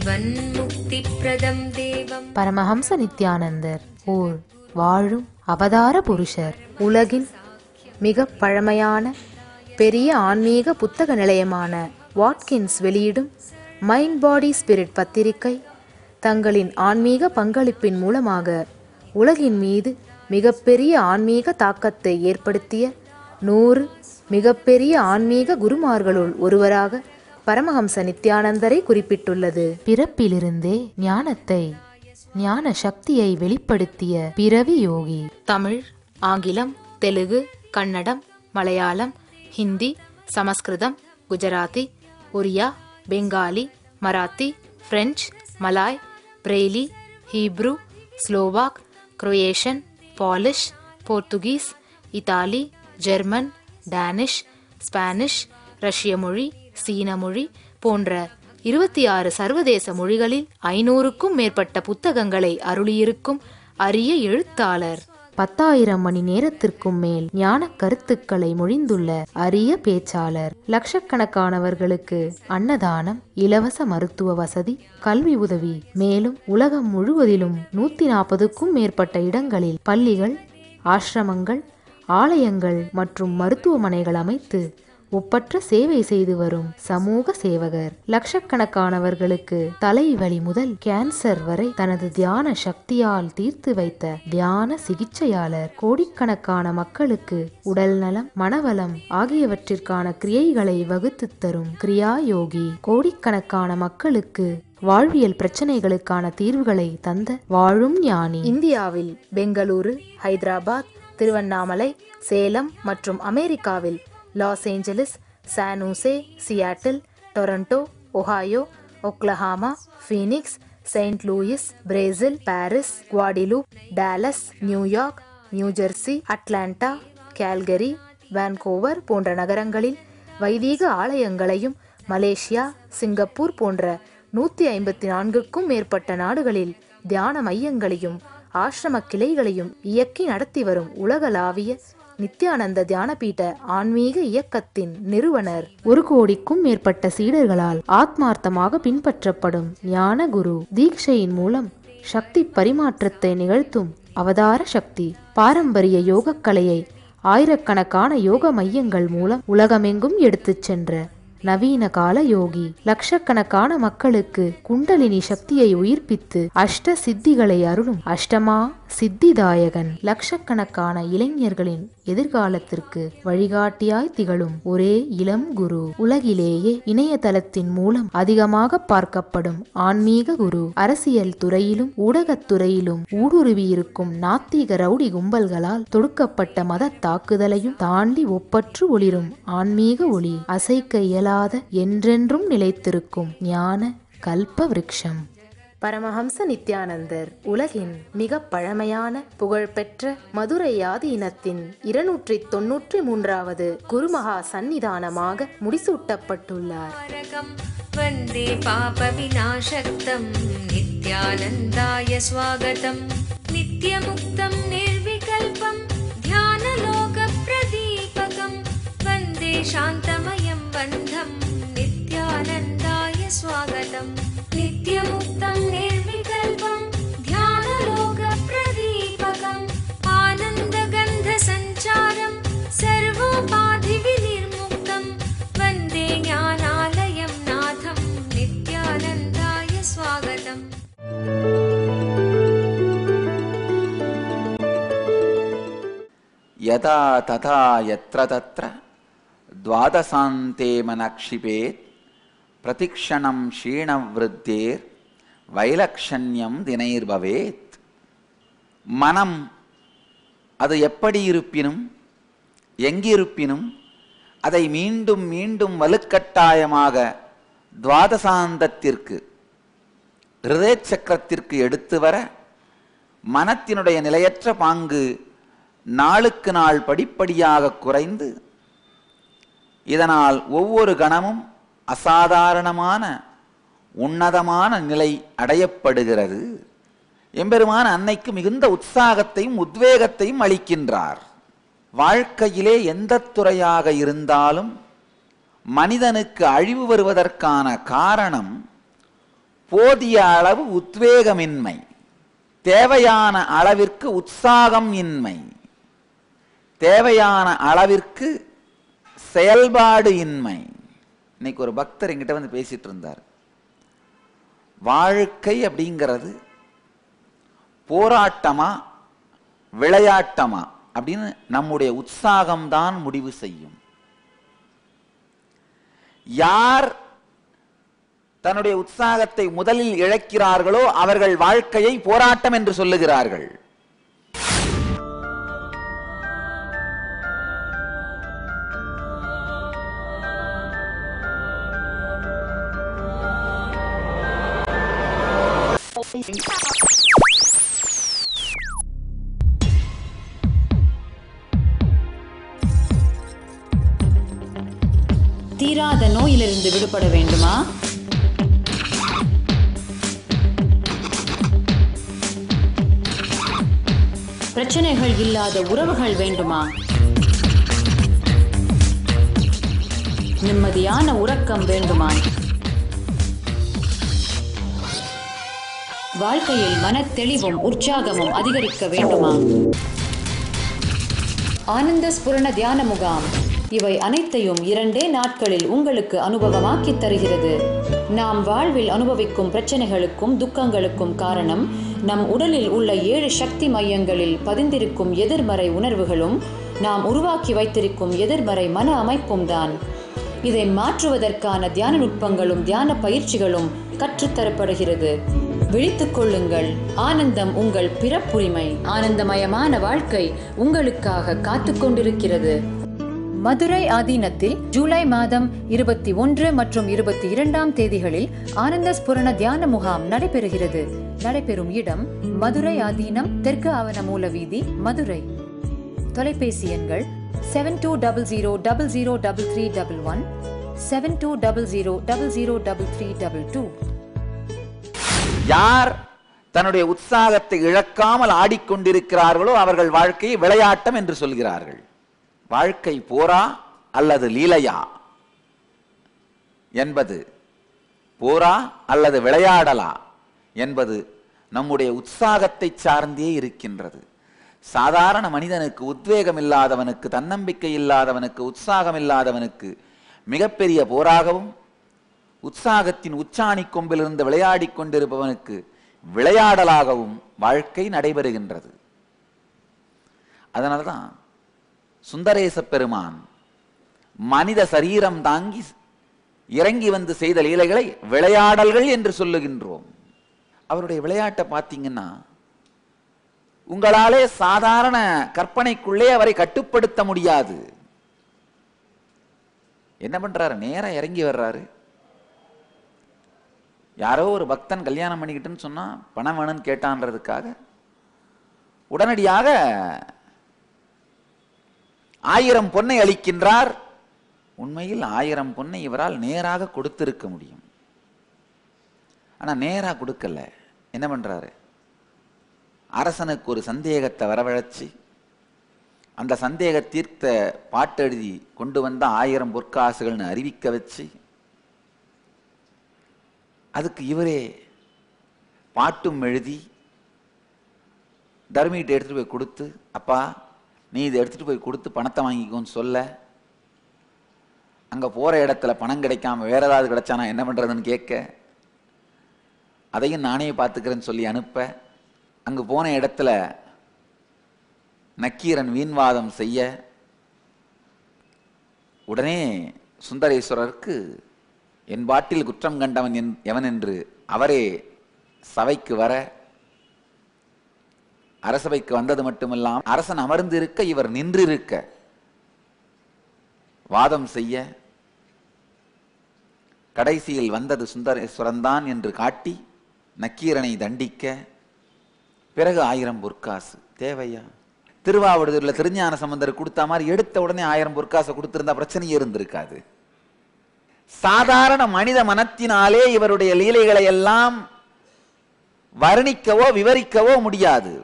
ஜீவன் முக்தி பிரதம் தேவம் பரமஹம்ச நித்யானந்தர் ஓர் வாழும் அவதார புருஷர் உலகின் மிக பழமையான பெரிய ஆன்மீக புத்தக நிலையமான வாட்கின்ஸ் வெளியிடும் மைண்ட் பாடி ஸ்பிரிட் பத்திரிகை தங்களின் ஆன்மீக பங்களிப்பின் மூலமாக உலகின் மீது மிகப்பெரிய ஆன்மீக தாக்கத்தை ஏற்படுத்திய நூறு மிகப்பெரிய ஆன்மீக குருமார்களுள் ஒருவராக பரமஹம்ச நித்யானந்தரை குறிப்பிட்டுள்ளது பிறப்பிலிருந்தே ஞானத்தை ஞான சக்தியை வெளிப்படுத்திய பிறவி யோகி தமிழ் ஆங்கிலம் Telugu Kannada Malayalam Hindi Sanskrit Gujarati Oriya Bengali Marathi French Malay Braille Hebrew Slovak Croatian Polish Portuguese Italy German Danish Spanish ரஷ்ய மொழி சீன மொழி போன்ற இருபத்தி ஆறு சர்வதேச மொழிகளில் ஐநூறுக்கும் மேற்பட்ட புத்தகங்களை அருளியிருக்கும் அரிய எழுத்தாளர் பத்தாயிரம் மணி நேரத்திற்கும் மேல் ஞான கருத்துக்களை மொழிந்துள்ள அரிய பேச்சாளர் லட்சக்கணக்கானவர்களுக்கு அன்னதானம் இலவச மருத்துவ வசதி கல்வி உதவி மேலும் உலகம் முழுவதிலும் நூத்தி நாற்பதுக்கும் மேற்பட்ட இடங்களில் பள்ளிகள் ஆசிரமங்கள் ஆலயங்கள் மற்றும் மருத்துவமனைகள் அமைத்து ஒப்பற்ற சேவை செய்து வரும் சமூக சேவகர் லட்சக்கணக்கானவர்களுக்கு தலைவலி முதல் கேன்சர் வரை தனது தியான சக்தியால் தீர்த்து வைத்த தியான சிகிச்சையாளர் கோடிக்கணக்கான மக்களுக்கு உடல் நலம் மனவளம் ஆகியவற்றிற்கான கிரியைகளை வகுத்து தரும் கிரியா யோகி கோடிக்கணக்கான மக்களுக்கு வாழ்வியல் பிரச்சனைகளுக்கான தீர்வுகளை தந்த வாழும் ஞானி இந்தியாவில் பெங்களூரு ஹைதராபாத் திருவண்ணாமலை சேலம் மற்றும் அமெரிக்காவில் Los Angeles San Jose Seattle Toronto Ohio Oklahoma Phoenix Saint Louis Brazil Paris Guadeloupe Dallas New York New Jersey Atlanta Calgary Vancouver போன்ற நகரங்களில் வைதீக ஆலயங்களையும் மலேசியா சிங்கப்பூர் போன்ற நூற்றி ஐம்பத்தி நான்குக்கும் மேற்பட்ட நாடுகளில் தியான மையங்களையும் ஆசிரம கிளைகளையும் இயக்கி நடத்தி வரும் உலகளாவிய நித்யானந்த தியானபீட ஆன்மீக இயக்கத்தின் நிறுவனர் ஒரு கோடிக்கும் மேற்பட்ட சீடர்களால் ஆத்மார்த்தமாக பின்பற்றப்படும் ஞான குரு தீட்சையின் மூலம் சக்தி பரிமாற்றத்தை நிகழ்த்தும் அவதார சக்தி பாரம்பரிய யோகக்கலையை ஆயிரக்கணக்கான யோக மையங்கள் மூலம் உலகமெங்கும் எடுத்துச் சென்ற நவீன கால யோகி லட்சக்கணக்கான மக்களுக்கு குண்டலினி சக்தியை உயிர்ப்பித்து அஷ்ட சித்திகளை அருளும் அஷ்டமா சித்திதாயகன் லட்சக்கணக்கான இளைஞர்களின் எதிர்காலத்திற்கு வழிகாட்டியாய் திகழும் ஒரே இளம் குரு உலகிலேயே இணையதளத்தின் மூலம் அதிகமாக பார்க்கப்படும் ஆன்மீக குரு அரசியல் துறையிலும் ஊடகத் துறையிலும் ஊடுருவியிருக்கும் நாத்திக ரவுடி கும்பல்களால் தொடுக்கப்பட்ட மத தாக்குதலையும் தாண்டி ஒப்பற்று ஒளிரும் ஆன்மீக ஒளி அசைக்க இயலாத என்றென்றும் நிலைத்திருக்கும் ஞான கல்ப விருட்சம் பரமஹம்ச நித்யானந்தர் உலகின் மிக பழமையான புகழ்பெற்ற மதுரை ஆதீனத்தின் இருநூற்றி தொன்னூற்றி மூன்றாவது குருமகா சந்நிதானமாக முடிசூட்டப்பட்டுள்ளார் तारकं वन्दे पापविनाशक्तं नित्यानन्दाय स्वागतं नित्यमुक्तं निर्विकल्पं ध्यानलोकप्रदीपकं वन्दे शान्तमयं बन्धं नित्यानन्दाय स्वागतं नित्यमुक्तं निर्विकल्पं ध्यानलोकप्रदीपकम् आनन्दगन्धसञ्चारं सर्वोपाधिविनिर्मुक्तं वन्दे ज्ञानालयं नाथं नित्यानन्दाय स्वागतम् ಯಥಾ ತಥಾ ಯತ್ರ ತತ್ರ ದ್ವಾದಶಾಂತೆ ಮನಕ್ಷಿಪೇತ್ ಪ್ರತಿಕ್ಷಣಂ ಕ್ಷೀಣವೃದ್ಧೇರ್ வைலக்ஷண்யம் தினைர்பவேத் மனம் அது எப்படி இருப்பினும் எங்கிருப்பினும் அதை மீண்டும் மீண்டும் வலுக்கட்டாயமாக துவாதசாந்தத்திற்கு ஹிருதய சக்கரத்திற்கு எடுத்து வர மனத்தினுடைய நிலையற்ற பாங்கு நாளுக்கு நாள் படிப்படியாக குறைந்து இதனால் ஒவ்வொரு கணமும் அசாதாரணமான உன்னதமான நிலை அடையப்படுகிறது எம்பெருமான் அன்னைக்கு மிகுந்த உற்சாகத்தையும் உத்வேகத்தையும் அளிக்கின்றார் வாழ்க்கையிலே எந்த துறையாக இருந்தாலும் மனிதனுக்கு அழிவு வருவதற்கான காரணம் போதிய அளவு உத்வேகமின்மை தேவையான அளவிற்கு உற்சாகம் இன்மை தேவையான அளவிற்கு செயல்பாடு இன்மை இன்னைக்கு ஒரு பக்தர் என்கிட்ட வந்து பேசிட்டு இருந்தார் வாழ்க்கை அப்படிங்கிறது போராட்டமா விளையாட்டமா அப்படின்னு நம்முடைய உற்சாகம்தான் முடிவு செய்யும் யார் தன்னுடைய உற்சாகத்தை முதலில் இழக்கிறார்களோ அவர்கள் வாழ்க்கையை போராட்டம் என்று சொல்லுகிறார்கள் தீராத நோயிலிருந்து விடுபட வேண்டுமா பிரச்சனைகள் இல்லாத உறவுகள் வேண்டுமா நிம்மதியான உறக்கம் வேண்டுமா வாழ்க்கையில் மனத்தெளிவும் உற்சாகமும் அதிகரிக்க வேண்டுமா ஆனந்த ஸ்புரண தியான முகாம் இவை அனைத்தையும் இரண்டே நாட்களில் உங்களுக்கு அனுபவமாக்கித் தருகிறது நாம் வாழ்வில் அனுபவிக்கும் பிரச்சனைகளுக்கும் துக்கங்களுக்கும் காரணம் நம் உடலில் உள்ள ஏழு சக்தி மையங்களில் பதிந்திருக்கும் எதிர்மறை உணர்வுகளும் நாம் உருவாக்கி வைத்திருக்கும் எதிர்மறை மன அமைப்பும் தான் இதை மாற்றுவதற்கான தியான நுட்பங்களும் தியான பயிற்சிகளும் கற்றுத்தரப்படுகிறது விழித்துக் கொள்ளுங்கள் ஆனந்தம் உங்கள் பிறப்புரிமை ஆனந்தமயமான வாழ்க்கை உங்களுக்காக காத்துக் கொண்டிருக்கிறது மதுரை ஆதீனத்தில் ஜூலை மாதம் இருபத்தி ஒன்று மற்றும் இருபத்தி இரண்டாம் தேதிகளில் ஆனந்த ஸ்புரண தியான முகாம் நடைபெறுகிறது நடைபெறும் இடம் மதுரை ஆதீனம் தெற்கு ஆவண மூல வீதி மதுரை தொலைபேசி எண்கள் seven two double zero double zero double three double one seven two double zero double zero double three double two யார் தன்னுடைய உற்சாகத்தை இழக்காமல் ஆடிக்கொண்டிருக்கிறார்களோ அவர்கள் வாழ்க்கையை விளையாட்டம் என்று சொல்கிறார்கள் வாழ்க்கை போரா அல்லது லீலையா என்பது போரா அல்லது விளையாடலா என்பது நம்முடைய உற்சாகத்தை சார்ந்தே இருக்கின்றது சாதாரண மனிதனுக்கு உத்வேகம் இல்லாதவனுக்கு தன்னம்பிக்கை இல்லாதவனுக்கு உற்சாகம் இல்லாதவனுக்கு மிகப்பெரிய போராகவும் உற்சாகத்தின் உச்சாணி கொம்பிலிருந்து விளையாடிக் கொண்டிருப்பவனுக்கு விளையாடலாகவும் வாழ்க்கை நடைபெறுகின்றது அதனால்தான் சுந்தரேச பெருமான் மனித சரீரம் தாங்கி இறங்கி வந்து செய்த லீலைகளை விளையாடல்கள் என்று சொல்லுகின்றோம் அவருடைய விளையாட்டை பார்த்தீங்கன்னா உங்களாலே சாதாரண கற்பனைக்குள்ளே அவரை கட்டுப்படுத்த முடியாது என்ன பண்றாரு நேரா இறங்கி வர்றாரு யாரோ ஒரு பக்தன் கல்யாணம் பண்ணிக்கிட்டுன்னு சொன்னா பணம் வேணும்னு கேட்டான்றதுக்காக உடனடியாக ஆயிரம் பொன்னை அளிக்கின்றார் உண்மையில் ஆயிரம் பொன்னை இவரால் நேராக கொடுத்திருக்க முடியும் ஆனா நேரா கொடுக்கல என்ன பண்றாரு அரசனுக்கு ஒரு சந்தேகத்தை வரவழைச்சு அந்த சந்தேக தீர்த்த பாட்டெழுதி கொண்டு வந்த ஆயிரம் பொற்காசுகள்னு அறிவிக்க வச்சு அதுக்கு இவரே பாட்டும் எழுதி தர்மிகிட்ட எடுத்துட்டு போய் கொடுத்து அப்பா நீ இதை எடுத்துட்டு போய் கொடுத்து பணத்தை வாங்கிக்கோன்னு சொல்ல அங்க போற இடத்துல பணம் கிடைக்காம வேற ஏதாவது கிடைச்சானா என்ன பண்றதுன்னு கேட்க அதையும் நானே பார்த்துக்கிறேன்னு சொல்லி அனுப்ப அங்கு போன இடத்துல நக்கீரன் வீண்வாதம் செய்ய உடனே சுந்தரேஸ்வரருக்கு என் பாட்டில் குற்றம் கண்டவன் என் எவன் என்று அவரே சபைக்கு வர அரசபைக்கு வந்தது மட்டுமல்லாம் அரசன் அமர்ந்து இருக்க இவர் நின்றிருக்க வாதம் செய்ய கடைசியில் வந்தது சுந்தரேஸ்வரன் தான் என்று காட்டி நக்கீரனை தண்டிக்க பிறகு ஆயிரம் பொற்காசு தேவையா திருவாவடுதுறையில திருஞான சம்பந்தர் கொடுத்த மாதிரி எடுத்த உடனே ஆயிரம் பொற்காசை கொடுத்திருந்தா பிரச்சனையே இருந்திருக்காது சாதாரண மனித மனத்தினாலே இவருடைய லீலைகளை எல்லாம் வர்ணிக்கவோ விவரிக்கவோ முடியாது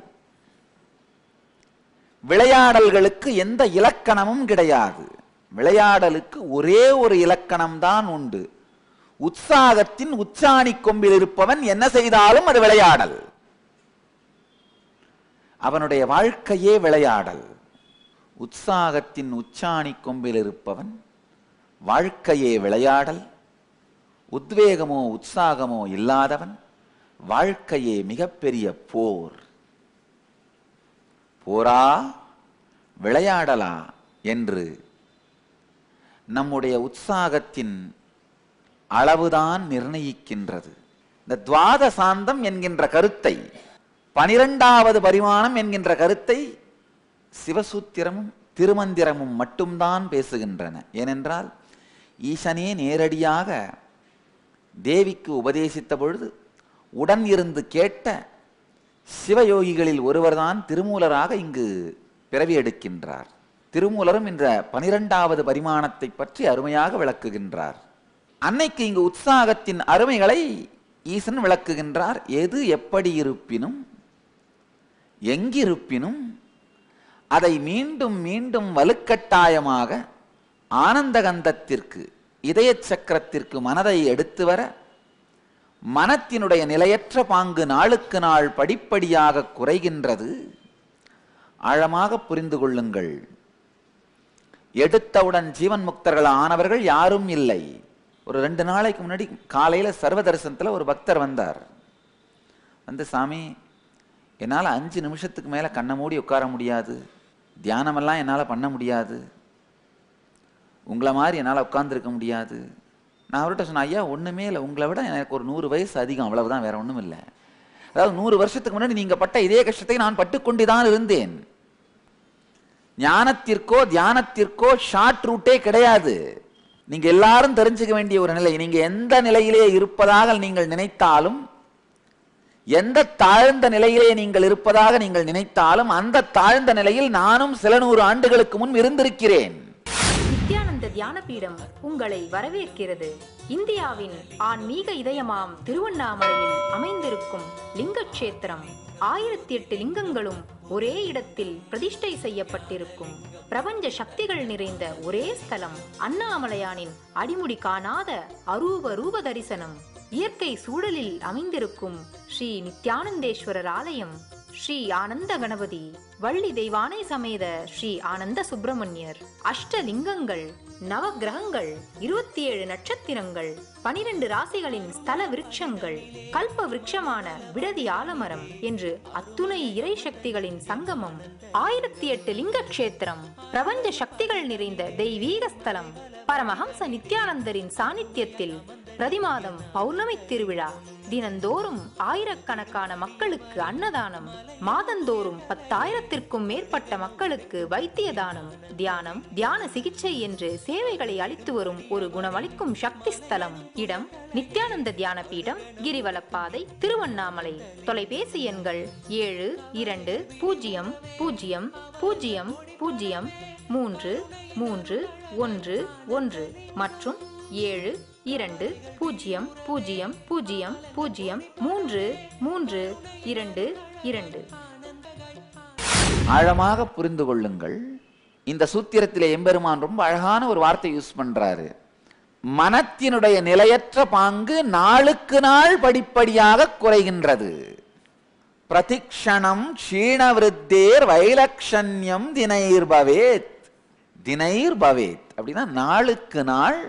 விளையாடல்களுக்கு எந்த இலக்கணமும் கிடையாது விளையாடலுக்கு ஒரே ஒரு இலக்கணம் தான் உண்டு உற்சாகத்தின் உச்சாணி கொம்பில் இருப்பவன் என்ன செய்தாலும் அது விளையாடல் அவனுடைய வாழ்க்கையே விளையாடல் உற்சாகத்தின் உச்சாணி கொம்பில் இருப்பவன் வாழ்க்கையே விளையாடல் உத்வேகமோ உற்சாகமோ இல்லாதவன் வாழ்க்கையே மிகப்பெரிய போர் போரா விளையாடலா என்று நம்முடைய உற்சாகத்தின் அளவுதான் நிர்ணயிக்கின்றது இந்த துவாத சாந்தம் என்கின்ற கருத்தை பனிரெண்டாவது பரிமாணம் என்கின்ற கருத்தை சிவசூத்திரமும் திருமந்திரமும் மட்டும்தான் பேசுகின்றன ஏனென்றால் ஈசனே நேரடியாக தேவிக்கு உபதேசித்த பொழுது உடன் இருந்து கேட்ட சிவயோகிகளில் ஒருவர்தான் திருமூலராக இங்கு பிறவி எடுக்கின்றார் திருமூலரும் இந்த பனிரெண்டாவது பரிமாணத்தை பற்றி அருமையாக விளக்குகின்றார் அன்னைக்கு இங்கு உற்சாகத்தின் அருமைகளை ஈசன் விளக்குகின்றார் எது எப்படி இருப்பினும் எங்கிருப்பினும் அதை மீண்டும் மீண்டும் வலுக்கட்டாயமாக ஆனந்தகந்தத்திற்கு இதய சக்கரத்திற்கு மனதை எடுத்து வர மனத்தினுடைய நிலையற்ற பாங்கு நாளுக்கு நாள் படிப்படியாக குறைகின்றது ஆழமாக புரிந்து கொள்ளுங்கள் எடுத்தவுடன் ஜீவன் முக்தர்கள் ஆனவர்கள் யாரும் இல்லை ஒரு ரெண்டு நாளைக்கு முன்னாடி காலையில சர்வ தரிசனத்துல ஒரு பக்தர் வந்தார் வந்து சாமி என்னால் அஞ்சு நிமிஷத்துக்கு மேலே கண்ணை மூடி உட்கார முடியாது தியானமெல்லாம் என்னால் பண்ண முடியாது உங்களை மாதிரி என்னால் உட்கார்ந்திருக்க முடியாது நான் அவர்கிட்ட சொன்னேன் ஐயா ஒன்றுமே இல்லை உங்களை விட எனக்கு ஒரு நூறு வயசு அதிகம் அவ்வளவுதான் வேற ஒன்றும் இல்லை அதாவது நூறு வருஷத்துக்கு முன்னாடி நீங்கள் பட்ட இதே கஷ்டத்தை நான் பட்டுக்கொண்டு தான் இருந்தேன் ஞானத்திற்கோ தியானத்திற்கோ ஷார்ட் ரூட்டே கிடையாது நீங்க எல்லாரும் தெரிஞ்சுக்க வேண்டிய ஒரு நிலை நீங்க எந்த நிலையிலே இருப்பதாக நீங்கள் நினைத்தாலும் எந்த தாழ்ந்த நிலையிலே நீங்கள் இருப்பதாக நீங்கள் நினைத்தாலும் அந்த தாழ்ந்த நிலையில் நானும் சில நூறு ஆண்டுகளுக்கு முன் இருந்திருக்கிறேன் நித்யானந்த தியானபீடம் உங்களை வரவேற்கிறது இந்தியாவின் ஆன்மீக இதயமாம் திருவண்ணாமலையில் அமைந்திருக்கும் லிங்கக்ஷேத்திரம் ஆயிரத்தி எட்டு லிங்கங்களும் ஒரே இடத்தில் பிரதிஷ்டை செய்யப்பட்டிருக்கும் பிரபஞ்ச சக்திகள் நிறைந்த ஒரே ஸ்தலம் அண்ணாமலையானின் அடிமுடி காணாத அரூப ரூப தரிசனம் இயற்கை சூழலில் அமைந்திருக்கும் ஸ்ரீ நித்யானந்தேஸ்வரர் ஆலயம் ஸ்ரீ ஆனந்த கணபதி வள்ளி தெய்வானை சமேத ஸ்ரீ ஆனந்த சுப்பிரமணியர் அஷ்டலிங்கங்கள் நவ கிரகங்கள் இருபத்தி ஏழு நட்சத்திரங்கள் பனிரெண்டு ராசிகளின் ஸ்தல விருட்சங்கள் கல்ப விருட்சமான விடதி ஆலமரம் என்று அத்துணை இறை சக்திகளின் சங்கமம் ஆயிரத்தி எட்டு லிங்க கஷேத்திரம் பிரபஞ்ச சக்திகள் நிறைந்த தெய்வீக ஸ்தலம் பரமஹம்ச நித்யானந்தரின் சாநித்தியத்தில் பிரதிமாதம் பௌர்ணமி திருவிழா தினந்தோறும் ஆயிரக்கணக்கான மக்களுக்கு அன்னதானம் மாதந்தோறும் பத்தாயிரத்திற்கும் மேற்பட்ட மக்களுக்கு வைத்திய தானம் தியானம் தியான சிகிச்சை என்று சேவைகளை அளித்து வரும் ஒரு குணமளிக்கும் சக்தி ஸ்தலம் இடம் நித்யானந்த தியான பீடம் கிரிவலப்பாதை திருவண்ணாமலை தொலைபேசி எண்கள் ஏழு இரண்டு பூஜ்ஜியம் பூஜ்ஜியம் பூஜ்ஜியம் பூஜ்ஜியம் மூன்று மூன்று ஒன்று ஒன்று மற்றும் ஏழு இரண்டு பூஜ்ஜியம் பூஜ்ஜியம் பூஜ்ஜியம் பூஜ்ஜியம் மூன்று மூன்று இரண்டு இரண்டு ஆழமாக புரிந்து கொள்ளுங்கள் இந்த சூத்திரத்திலே எம்பெருமான் ரொம்ப அழகான ஒரு வார்த்தை யூஸ் பண்றாரு மனத்தினுடைய நிலையற்ற பாங்கு நாளுக்கு நாள் படிப்படியாக குறைகின்றது பிரதிக்ஷணம் க்ஷீணவிருத்தேர் வைலக்ஷண்யம் தினைர் பவேத் தினைர் பவேத் அப்படின்னா நாளுக்கு நாள்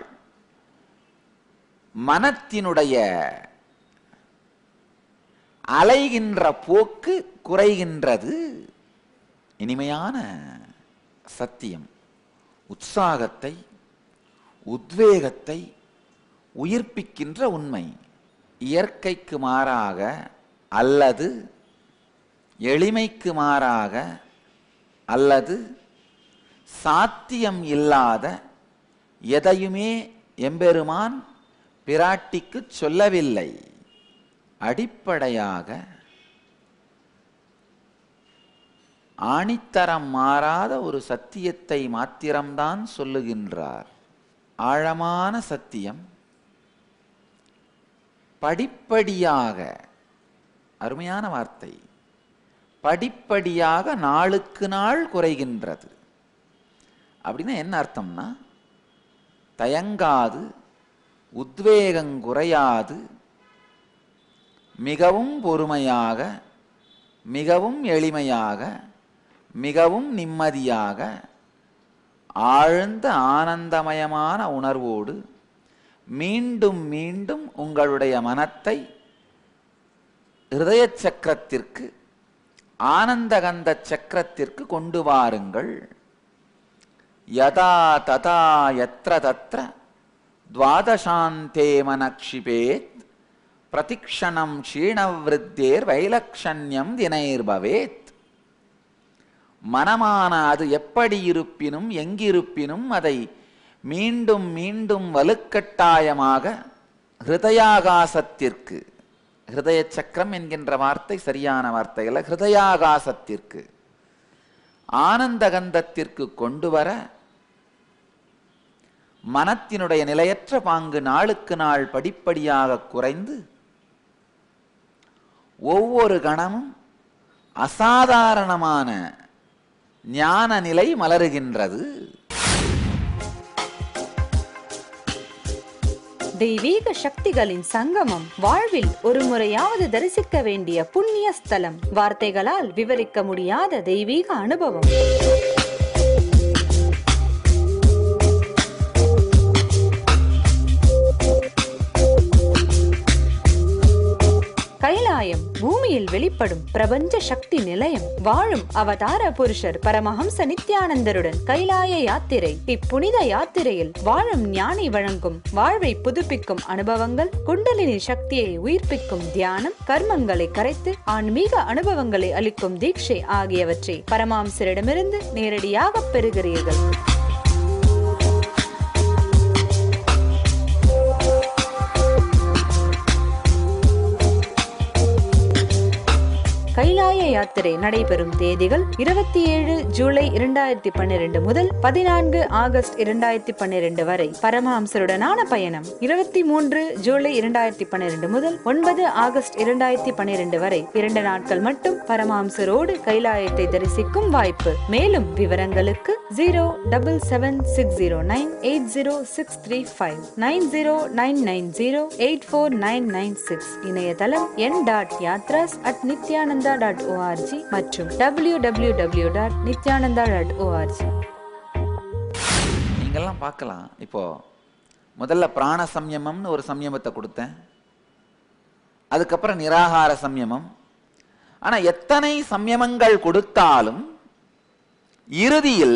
மனத்தினுடைய அலைகின்ற போக்கு குறைகின்றது இனிமையான சத்தியம் உற்சாகத்தை உத்வேகத்தை உயிர்ப்பிக்கின்ற உண்மை இயற்கைக்கு மாறாக அல்லது எளிமைக்கு மாறாக அல்லது சாத்தியம் இல்லாத எதையுமே எம்பெருமான் பிராட்டிக்கு சொல்லவில்லை அடிப்படையாக ஆணித்தரம் மாறாத ஒரு சத்தியத்தை மாத்திரம்தான் சொல்லுகின்றார் ஆழமான சத்தியம் படிப்படியாக அருமையான வார்த்தை படிப்படியாக நாளுக்கு நாள் குறைகின்றது அப்படின்னா என்ன அர்த்தம்னா தயங்காது உத்வேகங்குறையாது மிகவும் பொறுமையாக மிகவும் எளிமையாக மிகவும் நிம்மதியாக ஆழ்ந்த ஆனந்தமயமான உணர்வோடு மீண்டும் மீண்டும் உங்களுடைய மனத்தை ஹிருதய சக்கரத்திற்கு ஆனந்தகந்த சக்கரத்திற்கு கொண்டு வாருங்கள் யதா ததா யத்ர தத்ர துவாதசாந்தே மனக்ஷிபேத் பிரதிக்ஷணம் க்ஷீணவிருத்தேர் வைலக்ஷண்யம் தினைர்பவேத் மனமான அது எப்படி இருப்பினும் எங்கிருப்பினும் அதை மீண்டும் மீண்டும் வலுக்கட்டாயமாக ஹிருதயாகாசத்திற்கு ஹிருதய சக்கரம் என்கின்ற வார்த்தை சரியான வார்த்தை அல்ல ஹிருதயாகாசத்திற்கு ஆனந்தகந்தத்திற்கு கொண்டு வர மனத்தினுடைய நிலையற்ற பாங்கு நாளுக்கு நாள் படிப்படியாக குறைந்து ஒவ்வொரு கணமும் அசாதாரணமான ஞான நிலை மலருகின்றது தெய்வீக சக்திகளின் சங்கமம் வாழ்வில் ஒரு முறையாவது தரிசிக்க வேண்டிய புண்ணிய ஸ்தலம் வார்த்தைகளால் விவரிக்க முடியாத தெய்வீக அனுபவம் கைலாயம் பூமியில் வெளிப்படும் பிரபஞ்ச சக்தி நிலையம் வாழும் அவதார புருஷர் பரமஹம்ச நித்யானந்தருடன் கைலாய யாத்திரை இப்புனித யாத்திரையில் வாழும் ஞானி வழங்கும் வாழ்வை புதுப்பிக்கும் அனுபவங்கள் குண்டலினி சக்தியை உயிர்ப்பிக்கும் தியானம் கர்மங்களை கரைத்து ஆன்மீக அனுபவங்களை அளிக்கும் தீட்சை ஆகியவற்றை பரமாம்சரிடமிருந்து நேரடியாக பெறுகிறீர்கள் கைலாய யாத்திரை நடைபெறும் தேதிகள் இருபத்தி ஏழு ஜூலை இரண்டாயிரத்தி பன்னிரண்டு முதல் பதினான்கு ஆகஸ்ட் இரண்டாயிரத்தி பன்னிரண்டு வரை பரமஹம்சருடனான பயணம் இருபத்தி மூன்று ஜூலை இரண்டாயிரத்தி பன்னிரண்டு முதல் ஒன்பது ஆகஸ்ட் இரண்டாயிரத்தி பன்னிரண்டு வரை இரண்டு நாட்கள் மட்டும் பரமஹம்சரோடு கைலாயத்தை தரிசிக்கும் வாய்ப்பு மேலும் விவரங்களுக்கு zero double seven six zero nine eight zero six three five nine zero nine nine zero eight four nine nine six இணையதளம் N dot yatras at Nithyananda dot O R G மற்றும் W W W dot Nithyananda dot O R G நீங்கெல்லாம் பார்க்கலாம் இப்போ முதல்ல பிராண சம்யமம்னு ஒரு சம்யமத்தை கொடுத்தேன் அதுக்கப்புறம் நிராகார சம்யமம் ஆனா எத்தனை சம்யமங்கள் கொடுத்தாலும் இறுதியில்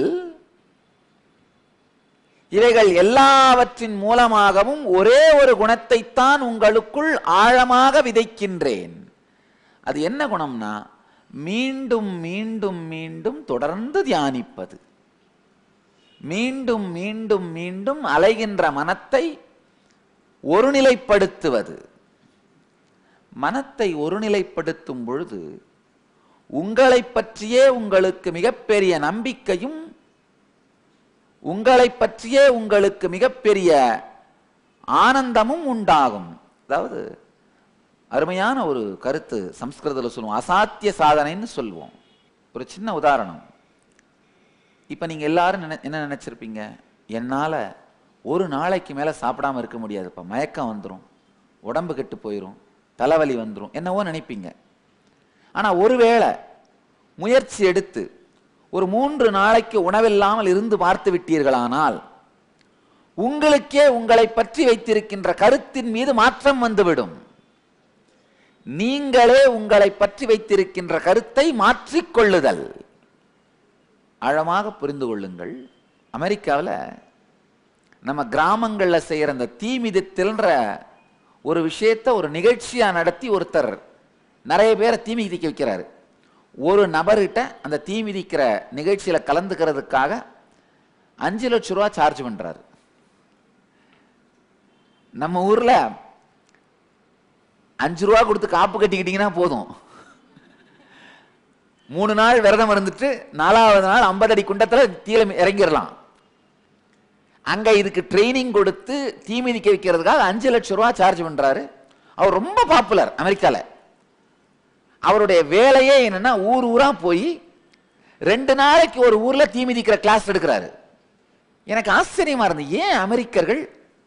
இவைகள் எல்லாவற்றின் மூலமாகவும் ஒரே ஒரு குணத்தைத்தான் உங்களுக்குள் ஆழமாக விதைக்கின்றேன் அது என்ன குணம்னா மீண்டும் மீண்டும் மீண்டும் தொடர்ந்து தியானிப்பது மீண்டும் மீண்டும் மீண்டும் அலைகின்ற மனத்தை ஒருநிலைப்படுத்துவது மனத்தை ஒருநிலைப்படுத்தும் பொழுது உங்களை பற்றியே உங்களுக்கு மிகப்பெரிய நம்பிக்கையும் உங்களை பற்றியே உங்களுக்கு மிகப்பெரிய ஆனந்தமும் உண்டாகும் அதாவது அருமையான ஒரு கருத்து சம்ஸ்கிருதத்தில் சொல்லுவோம் அசாத்திய சாதனைன்னு சொல்லுவோம் ஒரு சின்ன உதாரணம் இப்போ நீங்கள் எல்லாரும் நினை என்ன நினச்சிருப்பீங்க என்னால் ஒரு நாளைக்கு மேலே சாப்பிடாம இருக்க முடியாதுப்பா மயக்கம் வந்துடும் உடம்பு கெட்டு போயிடும் தலைவலி வந்துடும் என்னவோ நினைப்பீங்க ஆனால் ஒருவேளை முயற்சி எடுத்து ஒரு மூன்று நாளைக்கு உணவில்லாமல் இருந்து பார்த்து விட்டீர்களானால் உங்களுக்கே உங்களை பற்றி வைத்திருக்கின்ற கருத்தின் மீது மாற்றம் வந்துவிடும் நீங்களே உங்களை பற்றி வைத்திருக்கின்ற கருத்தை மாற்றிக்கொள்ளுதல் ஆழமாக புரிந்து கொள்ளுங்கள் அமெரிக்காவில் நம்ம கிராமங்களில் செய்கிற அந்த தீ மிதித்தல்ன்ற ஒரு விஷயத்தை ஒரு நிகழ்ச்சியாக நடத்தி ஒருத்தர் நிறைய பேரை தீ மிதிக்க வைக்கிறாரு ஒரு நபர்கிட்ட அந்த தீ மிதிக்கிற நிகழ்ச்சியில் கலந்துக்கிறதுக்காக அஞ்சு லட்ச ரூபா சார்ஜ் பண்ணுறாரு நம்ம ஊரில் அஞ்சு ரூபா கொடுத்து காப்பு கட்டிக்கிட்டீங்கன்னா போதும் மூணு நாள் விரதம் இருந்துட்டு நாலாவது நாள் ஐம்பது அடி குண்டத்தில் தீல இறங்கிடலாம் அங்க இதுக்கு ட்ரைனிங் கொடுத்து தீ மிதிக்க வைக்கிறதுக்காக அஞ்சு லட்சம் ரூபா சார்ஜ் பண்றாரு அவர் ரொம்ப பாப்புலர் அமெரிக்கால அவருடைய வேலையே என்னன்னா ஊர் ஊரா போய் ரெண்டு நாளைக்கு ஒரு ஊர்ல தீ மிதிக்கிற கிளாஸ் எடுக்கிறாரு எனக்கு ஆச்சரியமா இருந்தது ஏன் அமெரிக்கர்கள்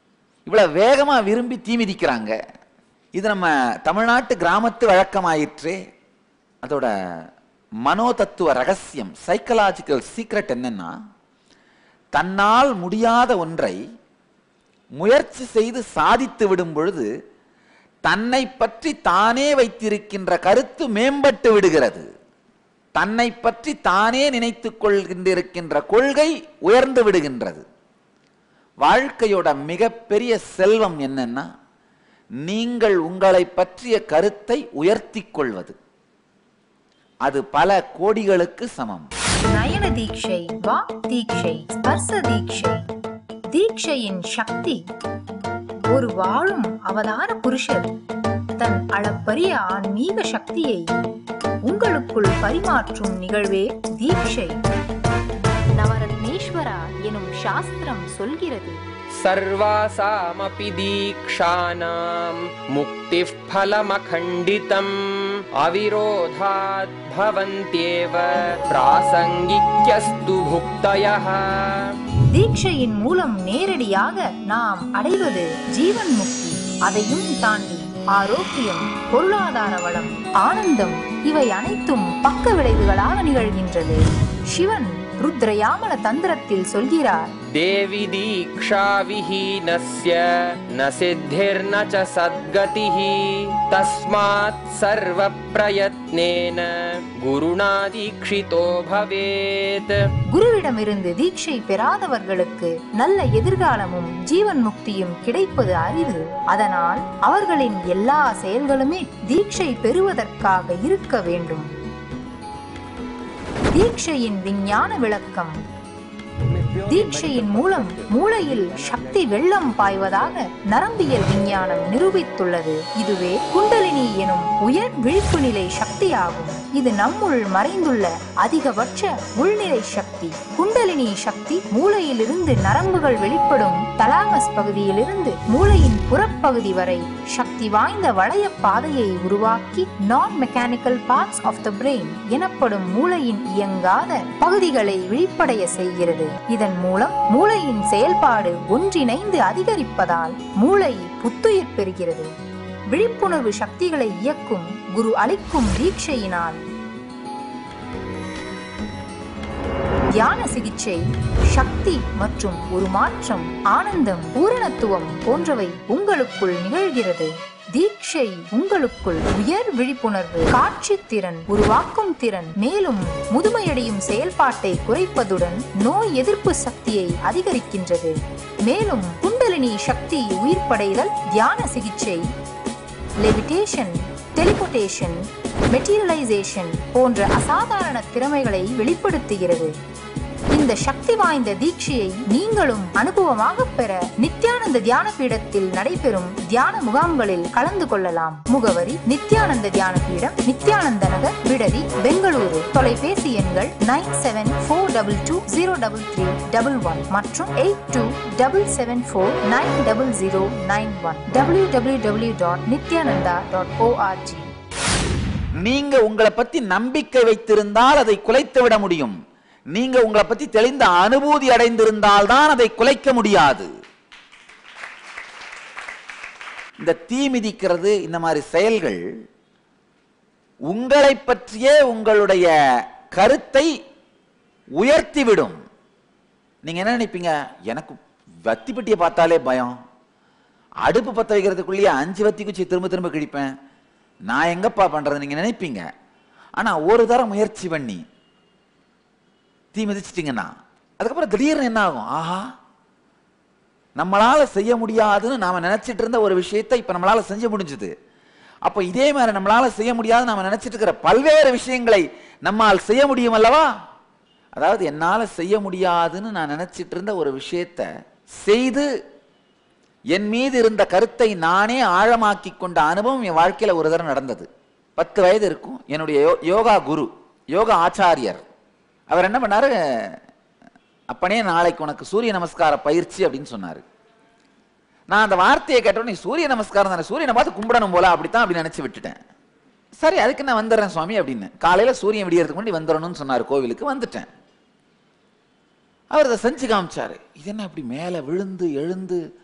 இவ்வளவு வேகமா விரும்பி தீ மிதிக்கிறாங்க இது நம்ம தமிழ்நாட்டு கிராமத்து வழக்கமாயிற்றே அதோட மனோதத்துவ ரகசியம் சைக்கலாஜிக்கல் சீக்ரெட் என்னன்னா தன்னால் முடியாத ஒன்றை முயற்சி செய்து சாதித்து விடும் பொழுது தன்னை பற்றி தானே வைத்திருக்கின்ற கருத்து மேம்பட்டு விடுகிறது தன்னை பற்றி தானே நினைத்துக் கொள்கின்றிருக்கின்ற கொள்கை உயர்ந்து விடுகின்றது வாழ்க்கையோட மிகப்பெரிய செல்வம் என்னன்னா நீங்கள் உங்களை பற்றிய கருத்தை உயர்த்திக் கொள்வது அது பல கோடிகளுக்கு சமம் நயன தீட்சை வாக் தீட்சை ஸ்பர்ச தீட்சை தீட்சையின் சக்தி ஒரு வாழும் அவதார புருஷர் தன் அளப்பரிய ஆன்மீக சக்தியை உங்களுக்குள் பரிமாற்றும் நிகழ்வே தீட்சை நவரத்னேஸ்வரா எனும் சாஸ்திரம் சொல்கிறது सर्वासामपि दीक्षानां मुक्तिः फलमखण्डितम् अविरोधाद् भवन्त्येव प्रासङ्गिक्यस्तु भुक्तयः தீட்சையின் மூலம் நேரடியாக நாம் அடைவது ஜீவன் முக்தி அதையும் தாண்டி ஆரோக்கியம் பொருளாதார வளம் ஆனந்தம் இவை அனைத்தும் பக்க விளைவுகளாக நிகழ்கின்றது சிவன் ருத்ரயாமல தந்திரத்தில் சொல்கிறார் देवि दीक्षाविहीनस्य न सिद्धिर्न च सद्गतिः तस्मात् सर्वप्रयत्नेन गुरुणा दीक्षितो भवेत् குருவிடமிருந்து தீட்சை பெறாதவர்களுக்கு நல்ல எதிர்காலமும் ஜீவன் முக்தியும் கிடைப்பது அரிது அதனால் அவர்களின் எல்லா செயல்களுமே தீட்சை பெறுவதற்காக இருக்க வேண்டும் தீட்சையின் விஞ்ஞான விளக்கம் தீட்சையின் மூலம் மூளையில் சக்தி வெள்ளம் பாய்வதாக நரம்பியல் விஞ்ஞானம் நிரூபித்துள்ளது இதுவே குண்டலினி எனும் உயர் விழிப்பு நிலை சக்தியாகும் இது நம்முள் மறைந்துள்ள அதிகபட்ச உள்நிலை சக்தி குண்டலினி சக்தி மூளையிலிருந்து நரம்புகள் வெளிப்படும் தலாமஸ் பகுதியிலிருந்து மூளையின் புறப்பகுதி வரை சக்தி வாய்ந்த வளைய பாதையை உருவாக்கி நான் mechanical parts of the brain எனப்படும் மூளையின் இயங்காத பகுதிகளை விழிப்படைய செய்கிறது இதன் மூலம் மூளையின் செயல்பாடு ஒன்றிணைந்து அதிகரிப்பதால் மூளை புத்துயிர் பெறுகிறது விழிப்புணர்வு சக்திகளை இயக்கும் குரு அளிக்கும் தீட்சையினால் தியான சிகிச்சை சக்தி மற்றும் ஒரு மாற்றம் ஆனந்தம் பூரணத்துவம் போன்றவை உங்களுக்குள் நிகழ்கிறது தீட்சை உங்களுக்குள் உயர் விழிப்புணர்வு காட்சி திறன் உருவாக்கும் திறன் மேலும் முதுமையடையும் செயல்பாட்டை குறைப்பதுடன் நோய் எதிர்ப்பு சக்தியை அதிகரிக்கின்றது மேலும் குண்டலினி சக்தி உயிர்ப்படைதல் தியான சிகிச்சை லெவிடேஷன் டெலிபோர்டேஷன் மெட்டீரியலைசேஷன் போன்ற அசாதாரண திறமைகளை வெளிப்படுத்துகிறது இந்த சக்தி வாய்ந்த தீட்சையை நீங்களும் அனுபவமாக பெற நித்யானந்த தியான பீடத்தில் நடைபெறும் தியான முகாம்களில் கலந்து கொள்ளலாம் முகவரி நித்யானந்த தியான பீடம் நித்யானந்த நகர் விடதி பெங்களூரு தொலைபேசி எண்கள் nine seven four double two zero double three double one மற்றும் eight two double seven four nine double zero nine one W W W dot Nithyananda dot O R G நீங்க உங்களை பத்தி நம்பிக்கை வைத்திருந்தால் அதை குலைத்து விட முடியும் நீங்க உங்களை பத்தி தெளிந்த அனுபூதி அடைந்திருந்தால் தான் அதை குலைக்க முடியாது இந்த தீ மிதிக்கிறது இந்த மாதிரி செயல்கள் உங்களை பற்றியே உங்களுடைய கருத்தை உயர்த்திவிடும் நீங்க என்ன நினைப்பீங்க எனக்கு வத்தி பெட்டியை பார்த்தாலே பயம் அடுப்பு பத்த வைக்கிறதுக்குள்ளேயே அஞ்சு வத்தி குச்சி திரும்ப திரும்ப கிழிப்பேன் நான் எங்கப்பா பண்றது நீங்க நினைப்பீங்க ஆனா ஒரு தரம் முயற்சி பண்ணி தீ மிதிச்சிட்டிங்கன்னா அதுக்கப்புறம் திடீர்னு என்ன ஆகும் ஆஹா நம்மளால செய்ய முடியாதுன்னு நாம நினைச்சிட்டு இருந்த ஒரு விஷயத்தை இப்ப நம்மளால செஞ்ச முடிஞ்சது அப்ப இதே மாதிரி நம்மளால செய்ய முடியாது நாம நினைச்சிட்டு இருக்கிற பல்வேறு விஷயங்களை நம்மால் செய்ய முடியும் அல்லவா அதாவது என்னால செய்ய முடியாதுன்னு நான் நினைச்சிட்டு இருந்த ஒரு விஷயத்த செய்து என் மீது இருந்த கருத்தை நானே ஆழமாக்கி கொண்ட அனுபவம் என் வாழ்க்கையில ஒரு தடவை நடந்தது பத்து வயது இருக்கும் என்னுடைய யோ- யோகா குரு யோகா ஆச்சாரியர் அவர் என்ன பண்ணாரு அப்பனே நாளைக்கு உனக்கு சூரிய நமஸ்கார பயிற்சி அப்படின்னு சொன்னாரு நான் அந்த வார்த்தையை கேட்டோன்னே சூரிய நமஸ்காரம் தானே சூரியனை பார்த்து கும்பிடணும் போல அப்படித்தான் அப்படி நினைச்சு விட்டுட்டேன் சரி அதுக்கு நான் வந்துடுறேன் சுவாமி அப்படின்னு காலையில சூரியன் விடியறதுக்கு முன்னாடி வந்துடணும்னு சொன்னார் கோவிலுக்கு வந்துட்டேன் அவர் அதை செஞ்சு காமிச்சாரு இது என்ன அப்படி மேலே விழுந்து எழுந்து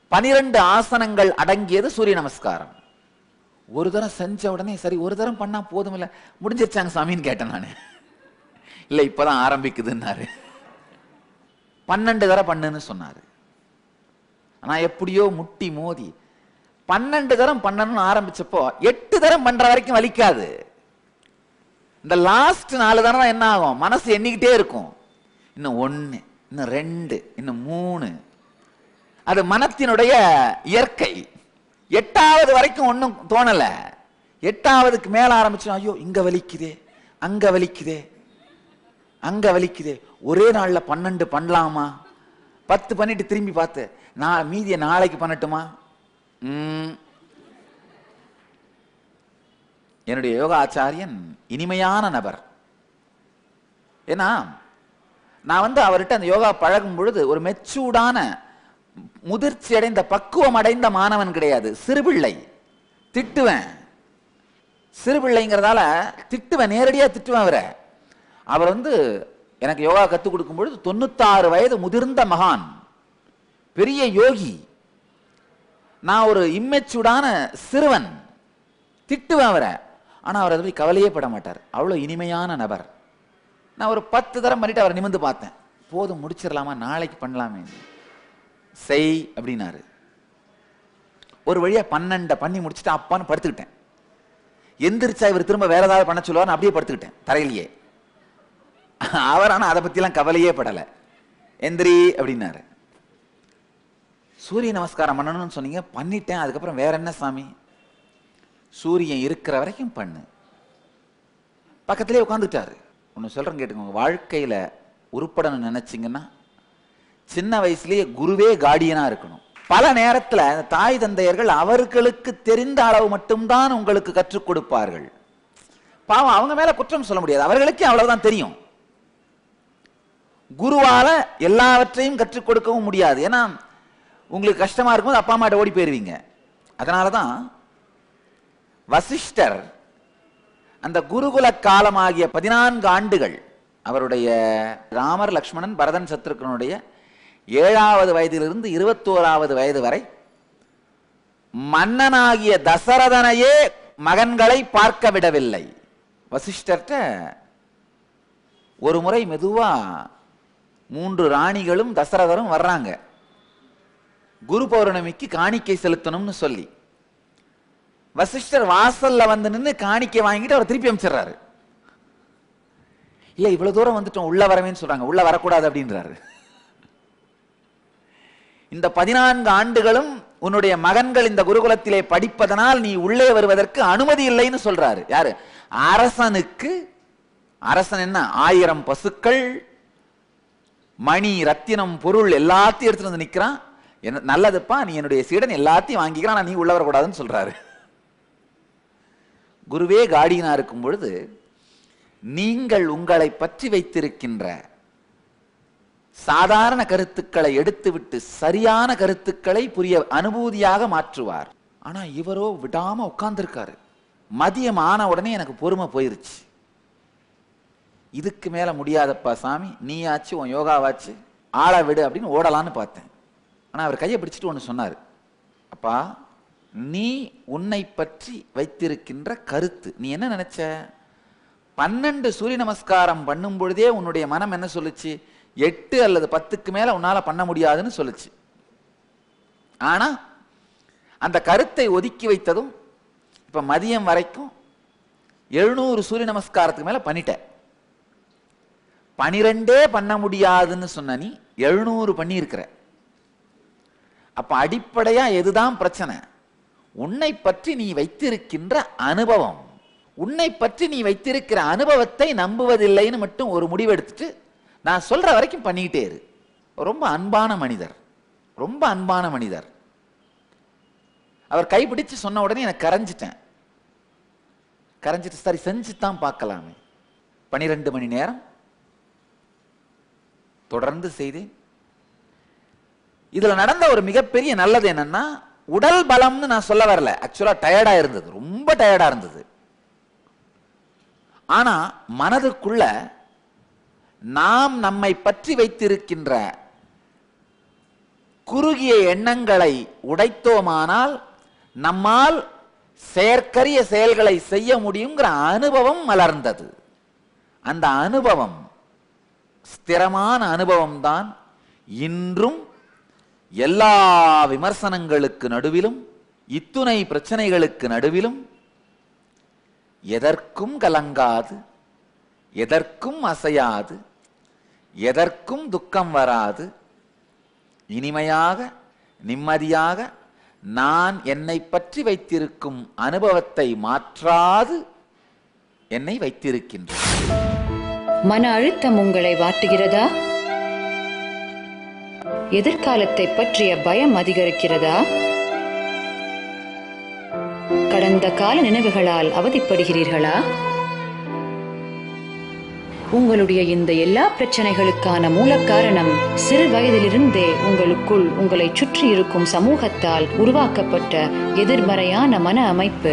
பனிரெண்டு ஆசனங்கள் அடங்கியது சூரிய நமஸ்காரம் ஒரு தரம் செஞ்ச உடனே சரி ஒரு தரம் பண்ணா போதும் இல்ல முடிஞ்சிருச்சாங்க சாமின்னு கேட்டேன் நான் இல்ல இப்பதான் ஆரம்பிக்குதுன்னாரு பன்னெண்டு தரம் பண்ணுன்னு சொன்னாரு ஆனா எப்படியோ முட்டி மோதி பன்னெண்டு தரம் பண்ணணும்னு ஆரம்பிச்சப்போ எட்டு தரம் பண்ற வரைக்கும் வலிக்காது இந்த லாஸ்ட் நாலு தரம் என்ன ஆகும் மனசு எண்ணிக்கிட்டே இருக்கும் இன்னும் ஒன்னு இன்னும் ரெண்டு இன்னும் மூணு அது மனத்தினுடைய இயற்கை எட்டாவது வரைக்கும் ஒன்றும் தோணல எட்டாவதுக்கு மேல ஆரம்பிச்சு ஐயோ இங்க வலிக்குதே அங்க வலிக்குதே அங்க வலிக்குதே ஒரே நாள்ல பன்னெண்டு பண்ணலாமா பத்து பண்ணிட்டு திரும்பி பார்த்து நான் மீதியை நாளைக்கு பண்ணட்டுமா ம். என்னுடைய யோகா ஆச்சாரியன் இனிமையான நபர் ஏன்னா நான் வந்து அவர்கிட்ட அந்த யோகா பழகும் பொழுது ஒரு மெச்சூர்டான முதிர்ச்சி அடைந்த பக்குவம் அடைந்த மாணவன் கிடையாது சிறுபிள்ளை திட்டுவேன் சிறுபிள்ளைங்கிறதால திட்டுவேன் நேரடியா திட்டுவேன் அவரை அவர் வந்து எனக்கு யோகா கற்றுக் கொடுக்கும் பொழுது தொண்ணூத்தாறு வயது முதிர்ந்த மகான் பெரிய யோகி நான் ஒரு இம்மெச்சூர்டான சிறுவன் திட்டுவேன் அவரை ஆனா அவர் அதை பத்தி கவலையே பட மாட்டார் அவ்வளவு இனிமையான நபர் நான் ஒரு பத்து தரம் பண்ணிட்டு அவரை நிமிந்து பார்த்தேன் போதும் முடிச்சிடலாமா நாளைக்கு பண்ணலாமே செய் அப்படின்னாரு ஒரு வழியா பன்னெண்ட பண்ணி முடிச்சுட்டு அப்பான்னு படுத்துக்கிட்டேன் எந்திரிச்சா இவர் திரும்ப வேற ஏதாவது பண்ண சொல்லுவார் அப்படியே படுத்துக்கிட்டேன் தரையிலேயே அவர் ஆனா அதை பத்திலாம் கவலையே படல எந்திரி அப்படின்னாரு சூரிய நமஸ்காரம் பண்ணணும்னு சொன்னீங்க பண்ணிட்டேன் அதுக்கப்புறம் வேற என்ன சாமி சூரியன் இருக்கிற வரைக்கும் பண்ணு பக்கத்திலே உட்காந்துட்டாரு ஒன்று சொல்றேன் கேட்டுக்கோங்க வாழ்க்கையில உருப்படணும்னு நினைச்சீங்கன்னா சின்ன வயசுலயே குருவே கார்டியனா இருக்கணும் பல நேரத்துல அந்த தாய் தந்தையர்கள் அவர்களுக்கு தெரிந்த அளவு மட்டும்தான் உங்களுக்கு கற்றுக் கொடுப்பார்கள் பாவம் அவங்க மேல குற்றம் சொல்ல முடியாது அவர்களுக்கே அவ்வளவுதான் தெரியும் குருவால எல்லாவற்றையும் கற்றுக் கொடுக்கவும் முடியாது ஏன்னா உங்களுக்கு கஷ்டமா இருக்கும்போது அப்பா அம்மாட்ட ஓடி போயிருவீங்க அதனாலதான் வசிஷ்டர் அந்த குருகுல காலமாகிய பதினான்கு ஆண்டுகள் அவருடைய ராமர் லக்ஷ்மணன் பரதன் சத்ருக்கனுடைய ஏழாவது வயதிலிருந்து இருபத்தோராவது வயது வரை மன்னனாகிய தசரதனையே மகன்களை பார்க்க விடவில்லை வசிஷ்டர்ட்ட ஒரு முறை மெதுவா மூன்று ராணிகளும் தசரதரும் வர்றாங்க குரு பௌர்ணமிக்கு காணிக்கை செலுத்தணும்னு சொல்லி வசிஷ்டர் வாசல்ல வந்து நின்னு காணிக்கை வாங்கிட்டு அவர் திருப்பி அனுப்பிச்சிடுறாரு இல்ல இவ்வளவு தூரம் வந்துட்டோம் உள்ள வரவேன்னு சொல்றாங்க உள்ள வரக்கூடாது அப்படின்றாரு இந்த பதினான்கு ஆண்டுகளும் உன்னுடைய மகன்கள் இந்த குருகுலத்திலே படிப்பதனால் நீ உள்ளே வருவதற்கு அனுமதி இல்லைன்னு சொல்றாரு யாரு அரசனுக்கு அரசன் என்ன ஆயிரம் பசுக்கள் மணி ரத்தினம் பொருள் எல்லாத்தையும் எடுத்துட்டு வந்து நிக்கிறான் என்ன நல்லதுப்பா நீ என்னுடைய சீடன் எல்லாத்தையும் வாங்கிக்கிறான் ஆனா நீ உள்ள வரக்கூடாதுன்னு சொல்றாரு குருவே காடியனா இருக்கும் பொழுது நீங்கள் உங்களை பற்றி வைத்திருக்கின்ற சாதாரண கருத்துக்களை எடுத்துவிட்டு சரியான கருத்துக்களை புரிய அனுபூதியாக மாற்றுவார் ஆனா இவரோ விடாம உட்கார்ந்திருக்காரு மதியம் ஆன உடனே எனக்கு பொறுமை போயிருச்சு இதுக்கு மேல முடியாதப்பா சாமி நீயாச்சு உன் யோகாவாச்சு ஆள விடு அப்படின்னு ஓடலான்னு பார்த்தேன் ஆனா அவர் கையை பிடிச்சிட்டு ஒன்று சொன்னார் அப்பா நீ உன்னை பற்றி வைத்திருக்கின்ற கருத்து நீ என்ன நினைச்ச பன்னெண்டு சூரிய நமஸ்காரம் பண்ணும் பொழுதே உன்னுடைய மனம் என்ன சொல்லுச்சு எட்டு அல்லது பத்துக்கு மேல உன்னால பண்ண முடியாதுன்னு சொல்லுச்சு ஆனா அந்த கருத்தை ஒதுக்கி வைத்ததும் இப்ப மதியம் வரைக்கும் எழுநூறு சூரிய நமஸ்காரத்துக்கு மேல பண்ணிட்ட பனிரெண்டே பண்ண முடியாதுன்னு சொன்ன நீ எழுநூறு பண்ணியிருக்கிற அப்ப அடிப்படையா எதுதான் பிரச்சனை உன்னை பற்றி நீ வைத்திருக்கின்ற அனுபவம் உன்னை பற்றி நீ வைத்திருக்கிற அனுபவத்தை நம்புவதில்லைன்னு மட்டும் ஒரு முடிவெடுத்துட்டு நான் சொல்ற வரைக்கும் பண்ணிக்கிட்டே இரு ரொம்ப அன்பான மனிதர் ரொம்ப அன்பான மனிதர் அவர் கைப்பிடிச்சு சொன்ன உடனே எனக்கு கரைஞ்சிட்டேன் கரைஞ்சிட்டு சரி செஞ்சு தான் பார்க்கலாமே பனிரெண்டு மணி நேரம் தொடர்ந்து செய்தேன் இதுல நடந்த ஒரு மிகப்பெரிய நல்லது என்னன்னா உடல் பலம்னு நான் சொல்ல வரல ஆக்சுவலா டயர்டா இருந்தது ரொம்ப டயர்டா இருந்தது ஆனா மனதுக்குள்ள நாம் நம்மை பற்றி வைத்திருக்கின்ற குறுகிய எண்ணங்களை உடைத்தோமானால் நம்மால் செயற்கரிய செயல்களை செய்ய முடியுங்கிற அனுபவம் மலர்ந்தது அந்த அனுபவம் ஸ்திரமான அனுபவம் தான் இன்றும் எல்லா விமர்சனங்களுக்கு நடுவிலும் இத்துணை பிரச்சனைகளுக்கு நடுவிலும் எதற்கும் கலங்காது எதற்கும் அசையாது எதற்கும் துக்கம் வராது இனிமையாக நிம்மதியாக நான் என்னை பற்றி வைத்திருக்கும் அனுபவத்தை மாற்றாது என்னை வைத்திருக்கின்றேன் மன அழுத்தம் உங்களை வாட்டுகிறதா எதிர்காலத்தை பற்றிய பயம் அதிகரிக்கிறதா கடந்த கால நினைவுகளால் அவதிப்படுகிறீர்களா உங்களுடைய இந்த எல்லா பிரச்சனைகளுக்கான மூல காரணம் சிறு வயதிலிருந்தே உங்களுக்குள் உங்களை சுற்றி இருக்கும் சமூகத்தால் உருவாக்கப்பட்ட எதிர்மறையான மன அமைப்பு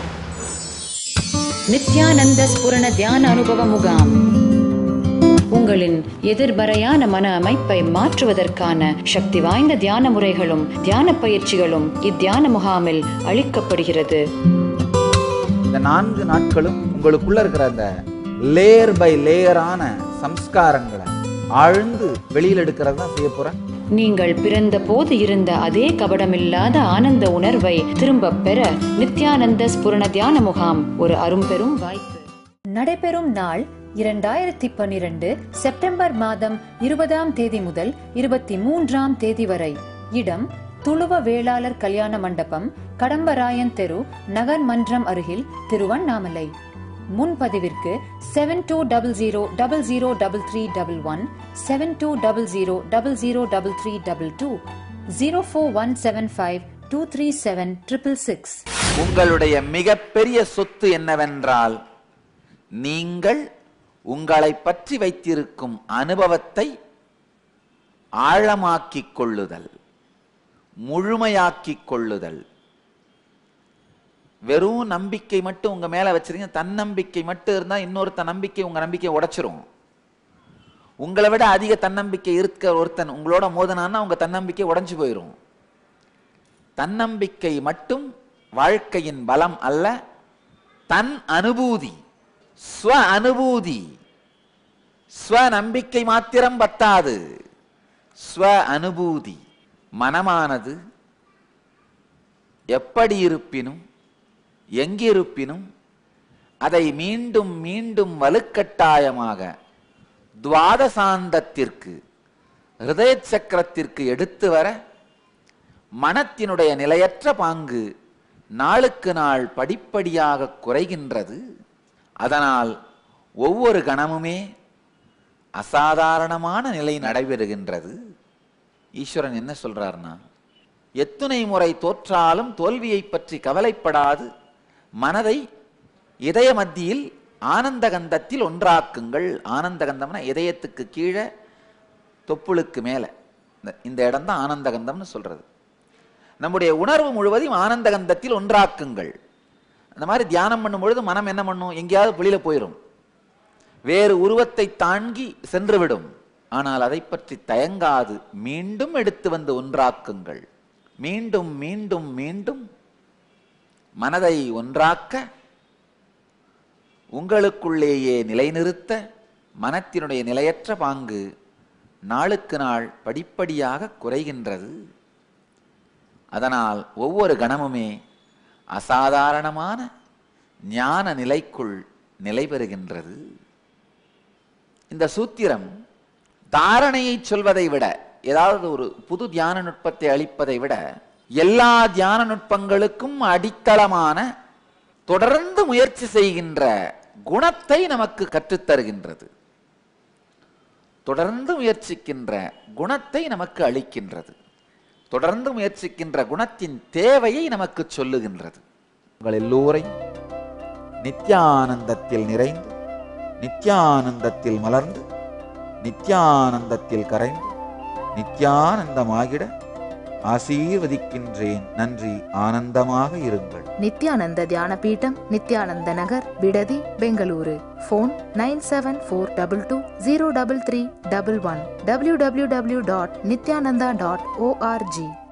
நித்யானந்த ஸ்புரண தியான அனுபவ முகாம் உங்களின் எதிர்மறையான மன அமைப்பை மாற்றுவதற்கான சக்தி வாய்ந்த தியான முறைகளும் தியான பயிற்சிகளும் இத்தியான முகாமில் அளிக்கப்படுகிறது இந்த நான்கு நாட்களும் உங்களுக்குள்ள இருக்கிற அந்த லேயர் பை லேயரான சம்ஸ்காரங்களை ஆழ்ந்து வெளியில் எடுக்கிறது தான் செய்ய போறேன் நீங்கள் பிறந்த போது இருந்த அதே கபடமில்லாத ஆனந்த உணர்வை திரும்பப் பெற நித்யானந்த ஸ்புரண தியான முகாம் ஒரு அரும்பெரும் வாய்ப்பு நடைபெறும் நாள் இரண்டாயிரத்தி பன்னிரண்டு செப்டம்பர் மாதம் இருபதாம் தேதி முதல் இருபத்தி மூன்றாம் தேதி வரை இடம் துளுவ வேளாளர் கல்யாண மண்டபம் கடம்பராயன் தெரு நகர் மன்றம் அருகில் திருவண்ணாமலை முன்பதிவிற்கு seven two double zero double zero double three double one seven two double zero double zero double three double two zero four one seven five two three seven triple six உங்களுடைய மிகப்பெரிய சொத்து என்னவென்றால் நீங்கள் உங்களை பற்றி வைத்திருக்கும் அனுபவத்தை ஆழமாக்கிக் கொள்ளுதல் முழுமையாக்கிக் கொள்ளுதல் வெறும் நம்பிக்கை மட்டும் உங்க மேல வச்சிருக்கீங்க தன்னம்பிக்கை மட்டும் இருந்தா இன்னொருத்த நம்பிக்கை உங்க நம்பிக்கையை உடைச்சிரும் உங்களை விட அதிக தன்னம்பிக்கை இருக்க ஒருத்தன் உங்களோட மோதனான்னா உங்க தன்னம்பிக்கை உடைஞ்சு போயிரும் தன்னம்பிக்கை மட்டும் வாழ்க்கையின் பலம் அல்ல தன் அனுபூதி ஸ்வ அனுபூதி ஸ்வ நம்பிக்கை மாத்திரம் பத்தாது ஸ்வ அனுபூதி மனமானது எப்படி இருப்பினும் எங்கிருப்பினும் அதை மீண்டும் மீண்டும் வலுக்கட்டாயமாக துவாதசாந்தத்திற்கு ஹிருதய சக்கரத்திற்கு எடுத்து வர மனத்தினுடைய நிலையற்ற பாங்கு நாளுக்கு நாள் படிப்படியாக குறைகின்றது அதனால் ஒவ்வொரு கணமுமே அசாதாரணமான நிலை நடைபெறுகின்றது ஈஸ்வரன் என்ன சொல்றாருன்னா எத்துணை முறை தோற்றாலும் தோல்வியை பற்றி கவலைப்படாது மனதை இதய மத்தியில் ஆனந்த கந்தத்தில் ஒன்றாக்குங்கள் ஆனந்த கந்தம்னா இதயத்துக்கு கீழே தொப்புளுக்கு மேலே இந்த இந்த இடம் தான் ஆனந்த கந்தம்னு சொல்றது நம்முடைய உணர்வு முழுவதையும் ஆனந்த கந்தத்தில் ஒன்றாக்குங்கள் அந்த மாதிரி தியானம் பண்ணும் பொழுது மனம் என்ன பண்ணும் எங்கேயாவது வெளியில போயிடும் வேறு உருவத்தை தாங்கி சென்றுவிடும் ஆனால் அதை பற்றி தயங்காது மீண்டும் எடுத்து வந்து ஒன்றாக்குங்கள் மீண்டும் மீண்டும் மீண்டும் மனதை ஒன்றாக்க உங்களுக்குள்ளேயே நிலைநிறுத்த மனத்தினுடைய நிலையற்ற பாங்கு நாளுக்கு நாள் படிப்படியாக குறைகின்றது அதனால் ஒவ்வொரு கணமுமே அசாதாரணமான ஞான நிலைக்குள் நிலை பெறுகின்றது இந்த சூத்திரம் தாரணையை சொல்வதை விட ஏதாவது ஒரு புது தியான நுட்பத்தை அளிப்பதை விட எல்லா தியான நுட்பங்களுக்கும் அடித்தளமான தொடர்ந்து முயற்சி செய்கின்ற குணத்தை நமக்கு கற்றுத்தருகின்றது தொடர்ந்து முயற்சிக்கின்ற குணத்தை நமக்கு அளிக்கின்றது தொடர்ந்து முயற்சிக்கின்ற குணத்தின் தேவையை நமக்கு சொல்லுகின்றது உங்கள் எல்லோரையும் நித்யானந்தத்தில் நிறைந்து நித்யானந்தத்தில் மலர்ந்து நித்யானந்தத்தில் கரைந்து நித்யானந்தமாகிட ஆசீர்வதிக்கின்றேன் நன்றி ஆனந்தமாக இருங்கள் Nithyananda Dhyana Peetam Nithyananda Nagar Bidadi Bengaluru phone nine seven four double two zero double three double one W W W dot Nithyananda dot O R G